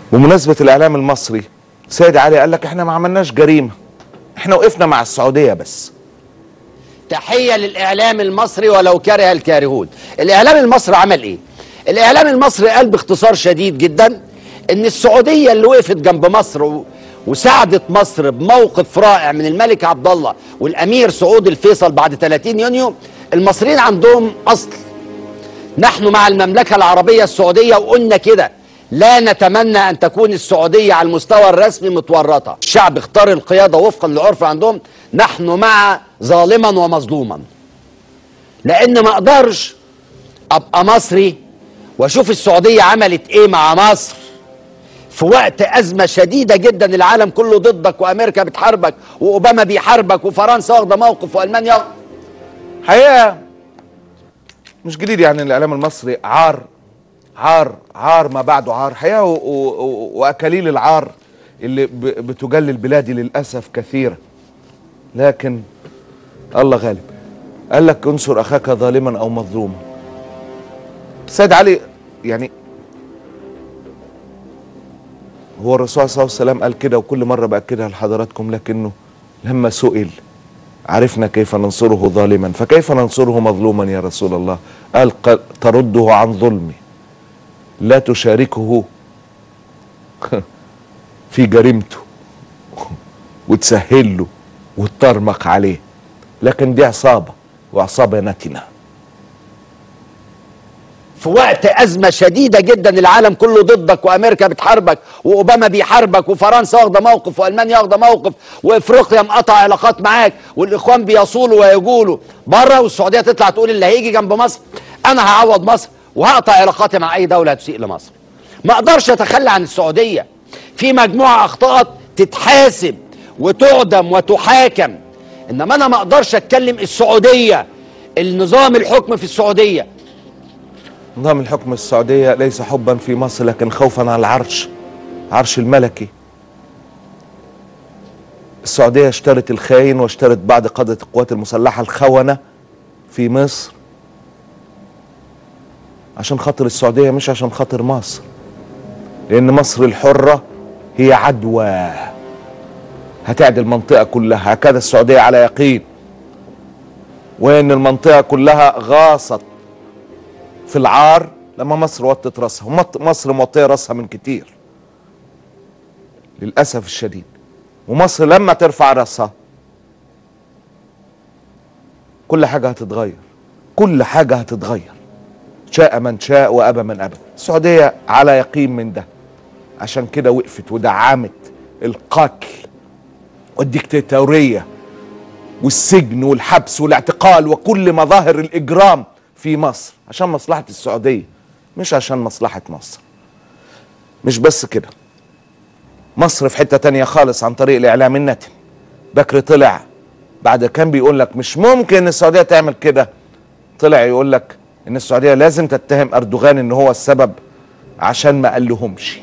بمناسبة الإعلام المصري سيد علي قال لك احنا ما عملناش جريمة احنا وقفنا مع السعودية بس تحية للإعلام المصري ولو كره الكارهون الإعلام المصري عمل إيه؟ الإعلام المصري قال باختصار شديد جدا إن السعودية اللي وقفت جنب مصر و... وساعدت مصر بموقف رائع من الملك عبد الله والأمير سعود الفيصل بعد 30 يونيو المصريين عندهم أصل نحن مع المملكة العربية السعودية وقلنا كده لا نتمنى أن تكون السعودية على المستوى الرسمي متورطة الشعب اختار القيادة وفقا للعرف عندهم نحن مع ظالما ومظلوما لأن ما أقدرش أبقى مصري وأشوف السعودية عملت إيه مع مصر في وقت أزمة شديدة جدا العالم كله ضدك وأمريكا بتحاربك وأوباما بيحاربك وفرنسا واخدة موقف وألمانيا حقيقة مش جديد يعني الإعلام المصري عار عار عار ما بعده عار حقيقة و- و- و- وأكاليل العار اللي ب- بتجلل بلادي للأسف كثيرة لكن الله غالب قال لك انصر أخاك ظالما أو مظلوما سيد علي يعني هو الرسول صلى الله عليه وسلم قال كده وكل مرة بأكدها لحضراتكم لكنه لما سئل عرفنا كيف ننصره ظالما فكيف ننصره مظلوما يا رسول الله قال ق- ترده عن ظلمه لا تشاركه في جريمته وتسهل له وتطرمق عليه لكن دي عصابة وعصابة نتنة في وقت أزمة شديدة جدا العالم كله ضدك وأمريكا بتحاربك وأوباما بيحاربك وفرنسا واخدة موقف وألمانيا واخدة موقف وإفريقيا مقطع علاقات معاك والإخوان بيصولوا ويجولوا بره والسعودية تطلع تقول اللي هيجي جنب مصر أنا هعوض مصر وهقطع علاقاتي مع أي دولة هتسيء لمصر ما أقدرش أتخلى عن السعودية في مجموعة أخطاء تتحاسب وتعدم وتحاكم إنما أنا ما أقدرش أتكلم السعودية النظام الحكم في السعودية نظام الحكم السعودية ليس حبا في مصر لكن خوفا على العرش عرش الملكي السعودية اشترت الخاين واشترت بعض قادة القوات المسلحة الخونة في مصر عشان خاطر السعودية مش عشان خاطر مصر لأن مصر الحرة هي عدوى هتعدي المنطقة كلها هكذا السعودية على يقين وإن المنطقة كلها غاصت في العار لما مصر وطت راسها ومط- مصر موطيه راسها من كتير للاسف الشديد ومصر لما ترفع راسها كل حاجه هتتغير كل حاجه هتتغير شاء من شاء وابى من ابى السعوديه على يقين من ده عشان كده وقفت ودعمت القتل والديكتاتوريه والسجن والحبس والاعتقال وكل مظاهر الاجرام في مصر عشان مصلحه السعوديه مش عشان مصلحه مصر مش بس كده مصر في حته تانية خالص عن طريق الاعلام النتن بكر طلع بعد كان بيقول لك مش ممكن السعوديه تعمل كده طلع يقول لك ان السعوديه لازم تتهم اردوغان ان هو السبب عشان ما قالهمش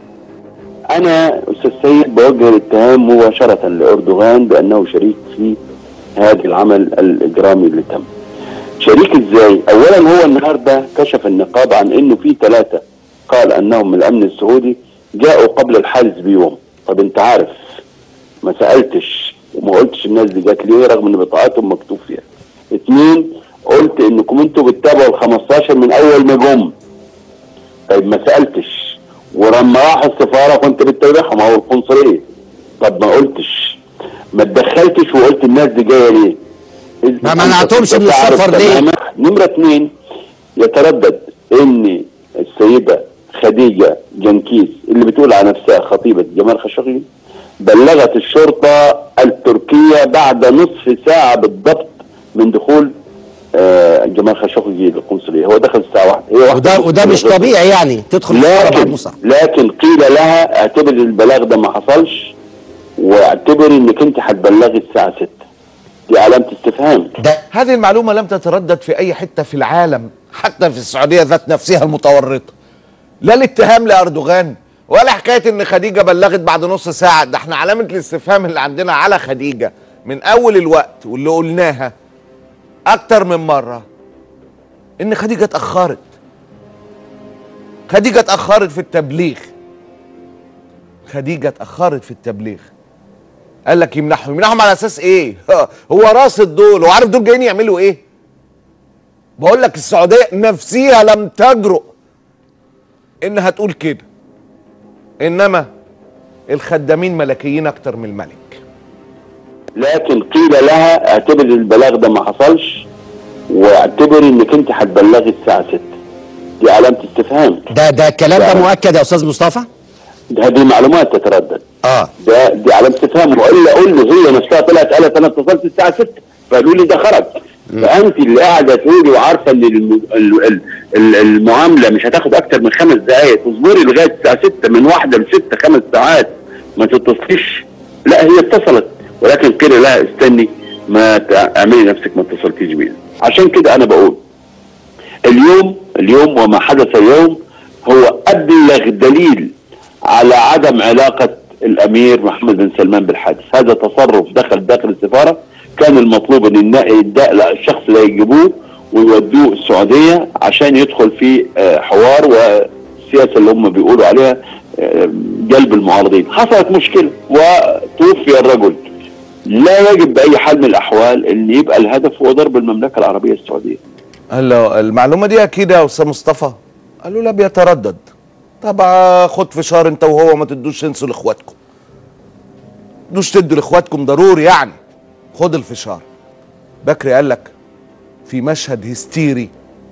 انا استاذ سيد بوجه الاتهام مباشره لاردوغان بانه شريك في هذا العمل الاجرامي اللي تم. شريك ازاي؟ اولا هو النهارده كشف النقاب عن انه في ثلاثه قال انهم من الامن السعودي جاءوا قبل الحادث بيوم. طب انت عارف ما سالتش وما قلتش الناس دي جت ليه رغم ان بطاقاتهم مكتوب فيها. اثنين قلت انكم انتوا بتتابعوا ال 15 من اول ما جم. طيب ما سالتش ولما راحوا السفاره كنت بتتابعهم او القنصليه. طب ما قلتش ما اتدخلتش وقلت الناس دي جايه ليه؟ إذ ما أنت منعتهمش من تعرف السفر ليه؟ تماماً. نمرة اثنين يتردد ان السيدة خديجة جنكيز اللي بتقول على نفسها خطيبة جمال خشوقي بلغت الشرطة التركية بعد نصف ساعة بالضبط من دخول آه، جمال خشوقي للقنصلية هو دخل الساعة واحدة هي واحدة وده وده مش طبيعي يعني تدخل السفارة بعد لكن نص ساعة لكن قيل لها اعتبر البلاغ ده ما حصلش واعتبري انك انت هتبلغي الساعة 6 دي علامة استفهام ده هذه المعلومة لم تتردد في أي حتة في العالم حتى في السعودية ذات نفسها المتورطة لا الاتهام لأردوغان ولا حكاية إن خديجة بلغت بعد نص ساعة ده احنا علامة الاستفهام اللي عندنا على خديجة من أول الوقت واللي قلناها أكتر من مرة إن خديجة اتأخرت خديجة اتأخرت في التبليغ خديجه اتاخرت في التبليغ قال لك يمنحهم يمنحهم على اساس ايه هو راصد دول وعارف دول جايين يعملوا ايه بقول لك السعوديه نفسيها لم تجرؤ انها تقول كده انما الخدامين ملكيين اكتر من الملك لكن قيل لها اعتبر البلاغ ده ما حصلش واعتبر انك انت هتبلغي الساعه 6 دي علامه استفهام ده ده الكلام ده لا. مؤكد يا استاذ مصطفى هذه معلومات تتردد اه ده دي علامه استفهام والا اقول له هي نفسها طلعت قالت انا اتصلت الساعه 6 فقالوا لي ده خرج فانت اللي قاعده تقولي وعارفه ان الم- ال- ال- ال- المعامله مش هتاخد اكتر من خمس دقائق تصبري لغايه الساعه 6 من واحده ل 6 خمس ساعات ما تتصليش لا هي اتصلت ولكن قيل لها استني ما تعملي نفسك ما اتصلتيش بيها عشان كده انا بقول اليوم اليوم وما حدث اليوم هو ابلغ دليل على عدم علاقه الامير محمد بن سلمان بالحادث هذا تصرف دخل داخل السفاره كان المطلوب ان النا- الدا- لا، الشخص ده يجيبوه ويودوه السعوديه عشان يدخل في آه، حوار والسياسه اللي هم بيقولوا عليها آه، جلب المعارضين حصلت مشكله وتوفي الرجل لا يجب باي حال من الاحوال ان يبقى الهدف هو ضرب المملكه العربيه السعوديه قال له المعلومه دي اكيد يا استاذ مصطفى قال له لا بيتردد طب آه، خد فشار انت وهو ما تدوش تنسوا لاخواتكم تدوش تدوا لاخواتكم ضروري يعني خد الفشار بكري قال لك في مشهد هستيري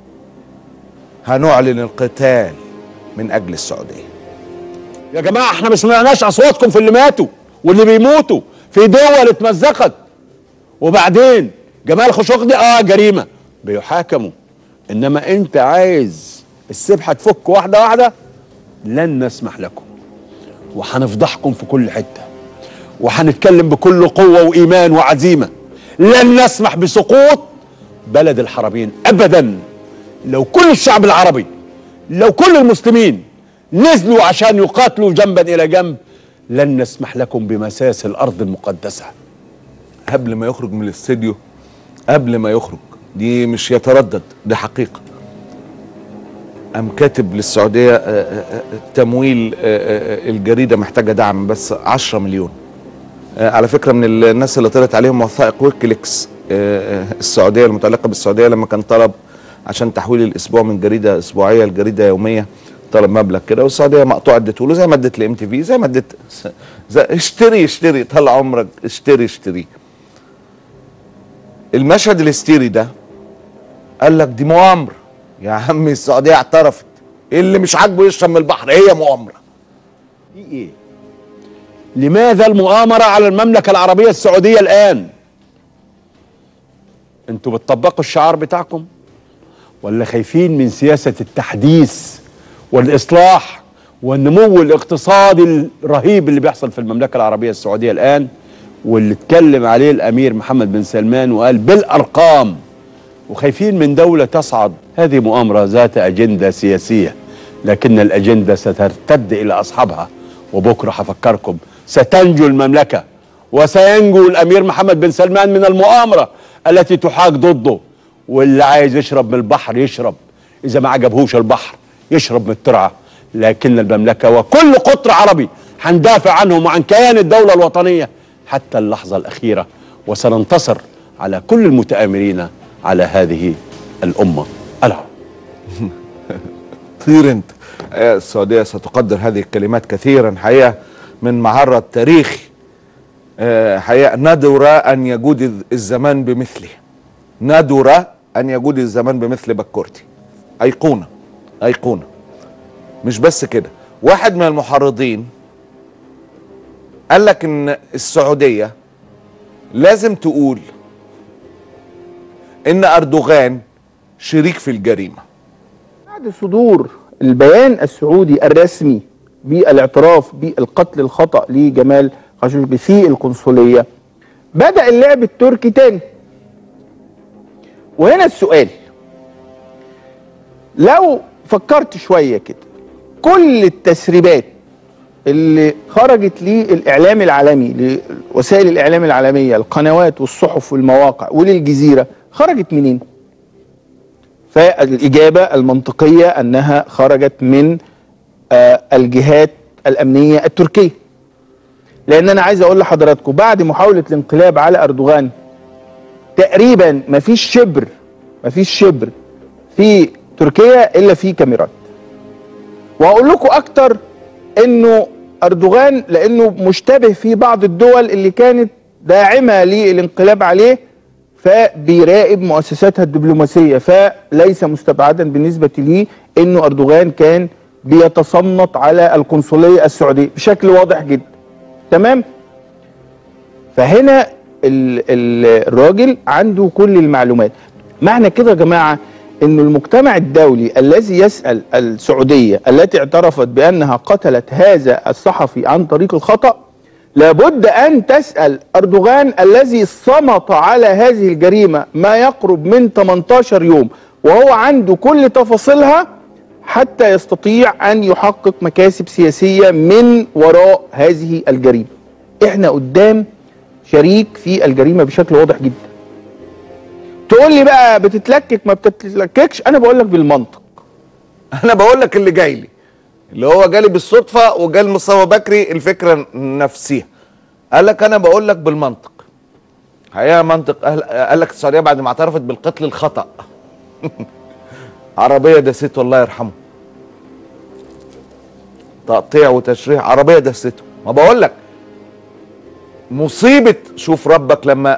هنعلن القتال من اجل السعوديه يا جماعه احنا ما سمعناش اصواتكم في اللي ماتوا واللي بيموتوا في دول اتمزقت وبعدين جمال خشوقجي اه جريمه بيحاكموا انما انت عايز السبحه تفك واحده واحده لن نسمح لكم وهنفضحكم في كل حته وهنتكلم بكل قوه وايمان وعزيمه لن نسمح بسقوط بلد الحرمين ابدا لو كل الشعب العربي لو كل المسلمين نزلوا عشان يقاتلوا جنبا الى جنب لن نسمح لكم بمساس الارض المقدسه قبل ما يخرج من الاستديو قبل ما يخرج دي مش يتردد دي حقيقة قام كاتب للسعودية آه، آه، آه، تمويل آه، آه، الجريدة محتاجة دعم بس 10 مليون آه، على فكرة من الناس اللي طلعت عليهم وثائق ويكيليكس آه، آه، السعودية المتعلقة بالسعودية لما كان طلب عشان تحويل الأسبوع من جريدة أسبوعية لجريدة يومية طلب مبلغ كده والسعودية مقطوع اديته له زي ما ادت لام تي في زي ما ادت زي- اشتري اشتري طال عمرك اشتري اشتري المشهد الهستيري ده قال لك دي مؤامره يا عمي السعوديه اعترفت اللي مش عاجبه يشرب من البحر هي مؤامره دي ايه لماذا المؤامره على المملكه العربيه السعوديه الان انتوا بتطبقوا الشعار بتاعكم ولا خايفين من سياسه التحديث والاصلاح والنمو الاقتصادي الرهيب اللي بيحصل في المملكه العربيه السعوديه الان واللي اتكلم عليه الامير محمد بن سلمان وقال بالارقام وخايفين من دولة تصعد هذه مؤامرة ذات أجندة سياسية لكن الأجندة سترتد إلى أصحابها وبكرة هفكركم ستنجو المملكة وسينجو الأمير محمد بن سلمان من المؤامرة التي تحاك ضده واللي عايز يشرب من البحر يشرب إذا ما عجبهوش البحر يشرب من الترعة لكن المملكة وكل قطر عربي هندافع عنهم وعن كيان الدولة الوطنية حتى اللحظة الأخيرة وسننتصر على كل المتآمرين على هذه الأمة العرب طير انت آه، السعوديه ستقدر هذه الكلمات كثيرا حقيقه من معرض تاريخي آه، حقيقه ندر ان يجود الز- الزمان بمثله ندر ان يجود الزمان بمثل بكورتي ايقونه ايقونه مش بس كده واحد من المحرضين قال لك ان السعوديه لازم تقول ان اردوغان شريك في الجريمه بعد صدور البيان السعودي الرسمي بالاعتراف بالقتل الخطأ لجمال خاشقجي في القنصلية بدأ اللعب التركي تاني وهنا السؤال لو فكرت شوية كده كل التسريبات اللي خرجت للإعلام العالمي لوسائل الإعلام العالمية القنوات والصحف والمواقع وللجزيرة خرجت منين؟ فالإجابة المنطقية أنها خرجت من آه، الجهات الأمنية التركية لان انا عايز اقول لحضراتكم بعد محاوله الانقلاب على اردوغان تقريبا مفيش شبر مفيش شبر في تركيا الا في كاميرات وهقول لكم اكتر انه اردوغان لانه مشتبه في بعض الدول اللي كانت داعمه للانقلاب عليه فبيراقب مؤسساتها الدبلوماسيه فليس مستبعدا بالنسبه لي انه اردوغان كان بيتصنت على القنصليه السعوديه بشكل واضح جدا تمام فهنا ال ال الراجل عنده كل المعلومات معنى كده يا جماعه ان المجتمع الدولي الذي يسال السعوديه التي اعترفت بانها قتلت هذا الصحفي عن طريق الخطا لابد ان تسال اردوغان الذي صمت على هذه الجريمه ما يقرب من 18 يوم وهو عنده كل تفاصيلها حتى يستطيع ان يحقق مكاسب سياسيه من وراء هذه الجريمه. احنا قدام شريك في الجريمه بشكل واضح جدا. تقول لي بقى بتتلكك ما بتتلككش انا بقول لك بالمنطق. انا بقول لك اللي جاي لي اللي هو جالي بالصدفه وجال مصطفى بكري الفكره نفسها قال لك انا بقول لك بالمنطق حقيقه منطق أهل... قال لك السعوديه بعد ما اعترفت بالقتل الخطا عربيه دسته الله يرحمه تقطيع وتشريح عربيه دسته ما بقول لك مصيبه شوف ربك لما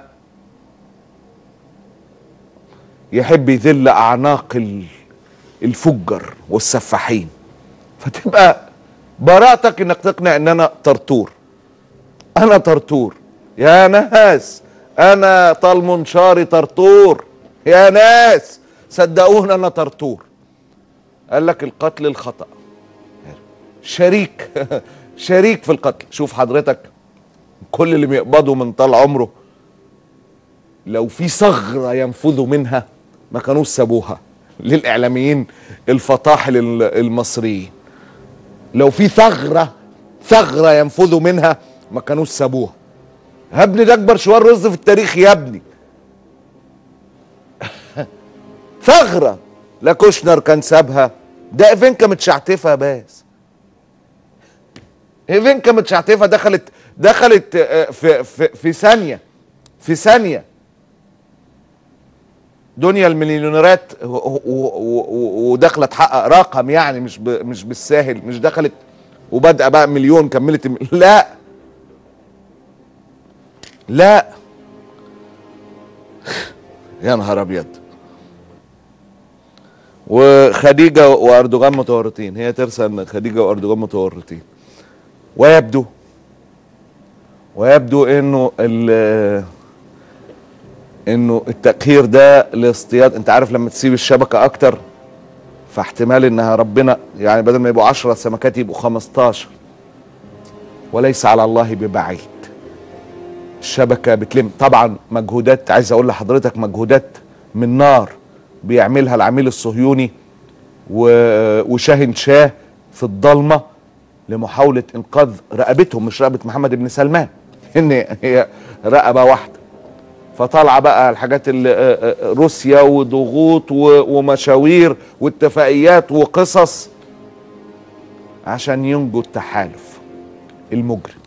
يحب يذل اعناق ال- الفجر والسفاحين فتبقى براءتك انك تقنع ان انا طرطور انا طرطور يا ناس انا طال منشاري طرطور يا ناس صدقوني انا طرطور قال لك القتل الخطأ شريك شريك في القتل شوف حضرتك كل اللي بيقبضوا من طال عمره لو في ثغرة ينفذوا منها ما كانوش سابوها للإعلاميين الفطاحل ال- المصريين لو في ثغرة ثغرة ينفذوا منها ما كانوش سابوها يا ابني ده أكبر شوار رز في التاريخ يا ابني ثغرة لا كوشنر كان سابها ده ايفنكا متشعتفة بس ايفنكا متشعتفة دخلت دخلت آه، في في في ثانية في ثانية دنيا المليونيرات و- و- و- و- وداخله تحقق رقم يعني مش ب... مش بالساهل مش دخلت وبادئه بقى مليون كملت م... لا لا يا نهار ابيض وخديجه واردوغان متورطين هي ترسى ان خديجه واردوغان متورطين ويبدو ويبدو انه ال انه التأخير ده لاصطياد انت عارف لما تسيب الشبكة اكتر فاحتمال انها ربنا يعني بدل ما يبقوا 10 سمكات يبقوا 15 وليس على الله ببعيد الشبكة بتلم طبعا مجهودات عايز اقول لحضرتك مجهودات من نار بيعملها العميل الصهيوني و- وشاهن شاه في الضلمة لمحاولة انقاذ رقبتهم مش رقبة محمد بن سلمان ان هي رقبة واحدة فطالعه بقى الحاجات اللي روسيا وضغوط و- ومشاوير واتفاقيات وقصص عشان ينجوا التحالف المجرم